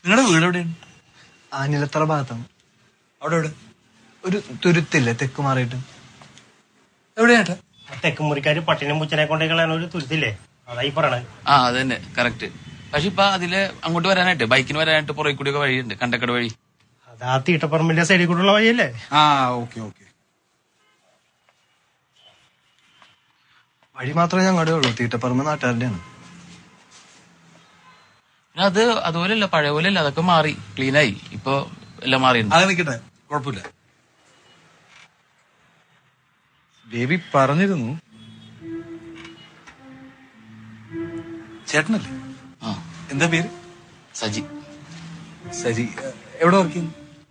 നിങ്ങളുടെ വീട് എവിടെയാണ് ആനിലത്തറ ഭാഗത്താണ് അവിടെ എവിടെ ഒരു തുരുത്തില്ലേ തെക്ക് മാറിയിട്ട് എവിടെയാട്ടാ തെക്ക് മുറിക്കാര് പട്ടിനും പൂച്ചനെ കൊണ്ടേ കളയാൻ ഒരു തുരുത്തില്ലേ അതായി പറയണത് ആ അത് തന്നെ കറക്റ്റ് പക്ഷെ ഇപ്പൊ അതില് അങ്ങോട്ട് വരാനായിട്ട് ബൈക്കിന് വരാനായിട്ട് പുറകെ കൂടിയൊക്കെ വഴിയുണ്ട് കണ്ടക്കട വഴി അത് ആ തീട്ടപ്പറമ്പിന്റെ സൈഡിൽ കൂടെയുള്ള വഴിയല്ലേ ആ ഓക്കെ ഓക്കെ വഴി മാത്രമേ ഞങ്ങളുടെ ഉള്ളൂ തീറ്റപ്പറമ്പ് നാട്ടുകാരുടെയാണ് പിന്നെ അത് അതുപോലെയല്ല പഴയ പോലെയല്ല അതൊക്കെ മാറി ക്ലീനായി ഇപ്പൊ എല്ലാം മാറിയിട്ടുണ്ട് അത് നിൽക്കട്ടെ കുഴപ്പമില്ല ബേബി പറഞ്ഞിരുന്നു ചേട്ടനല്ലേ ആ എന്താ പേര് സജി സജി ഏ, എവിടെ വർക്ക് ചെയ്യുന്നു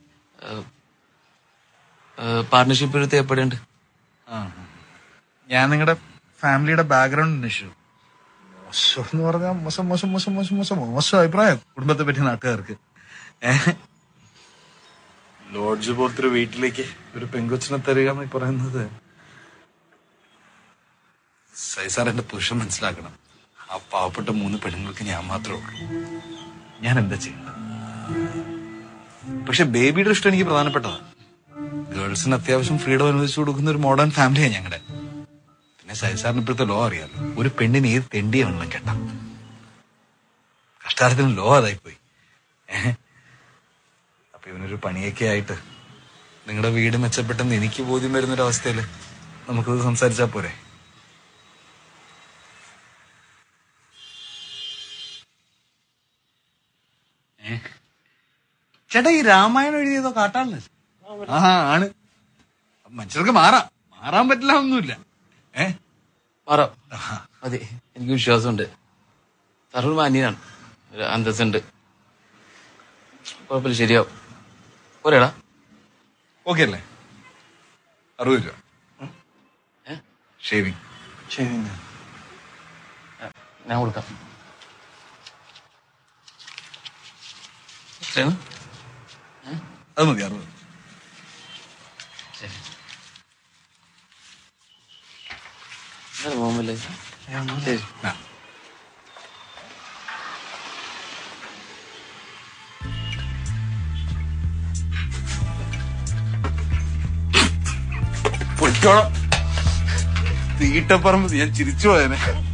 പാർട്ണർഷിപ്പ് ഒരു തേപ്പടിയുണ്ട് ആ ഞാൻ നിങ്ങളുടെ ഫാമിലിയുടെ ബാക്ക്ഗ്രൗണ്ട് അന്വേഷിച്ചു മോശം എന്ന് പറഞ്ഞാൽ മോശം മോശം മോശം മോശം മോശം മോശം അഭിപ്രായം കുടുംബത്തെ പറ്റി നാട്ടുകാർക്ക് ഏഹ് ലോഡ്ജ് പോലത്തെ ഒരു വീട്ടിലേക്ക് ഒരു പെങ്കൊച്ചിനെ തരിക എന്ന് പറയുന്നത് സൈസാർ എന്റെ പുരുഷൻ മനസ്സിലാക്കണം ആ പാവപ്പെട്ട മൂന്ന് പെണ്ണുങ്ങൾക്ക് ഞാൻ മാത്രമേ ഉള്ളൂ ഞാൻ എന്താ ചെയ്യേണ്ടത് പക്ഷെ ബേബിയുടെ ഇഷ്ടം എനിക്ക് പ്രധാനപ്പെട്ടതാണ് ഗേൾസിന് അത്യാവശ്യം ഫ്രീഡം അനുവദിച്ചു കൊടുക്കുന്ന ഒരു മോഡേൺ ഫാമിലിയാണ് ഞങ്ങളുടെ പിന്നെ സൈസാറിന് ഇപ്പോഴത്തെ ലോ അറിയാലോ ഒരു പെണ്ണിന് ഏത് തെണ്ടിയെ വേണമെങ്കിലും കെട്ടാം കഷ്ടാരത്തിന് ലോ അതായിപ്പോയി ഏഹ് അപ്പൊ ഇവനൊരു പണിയൊക്കെ ആയിട്ട് നിങ്ങളുടെ വീട് മെച്ചപ്പെട്ടെന്ന് എനിക്ക് ബോധ്യം വരുന്ന ഒരു അവസ്ഥയില് നമുക്കത് സംസാരിച്ചാ പോരെ ഏ? ചേട്ടാ ഈ രാമായണം എഴുതിയതോ കാട്ടാളല്ലേ ആ ആണ് മനുഷ്യർക്ക് മാറാം മാറാൻ പറ്റില്ല ഒന്നുമില്ല ഏ മാറാം അതെ എനിക്ക് വിശ്വാസമുണ്ട് സാർ ഒരു മാന്യനാണ് ഒരു അന്തസ്സുണ്ട് കുഴപ്പമില്ല ശരിയാവും പോരേടാ ഓക്കെ അല്ലേ അറുപത് രൂപ ഏ? ഷേവിങ് ശരി ഞാൻ കൊടുക്കാം എത്രയാണ് അത് മതി അറുപത് ശരി എന്താ പോകുമ്പല്ലേ ശരി ആ. പൊയ്ക്കോളാം തീട്ടപ്പറമ്പ് ഞാൻ ചിരിച്ചു പോയനെ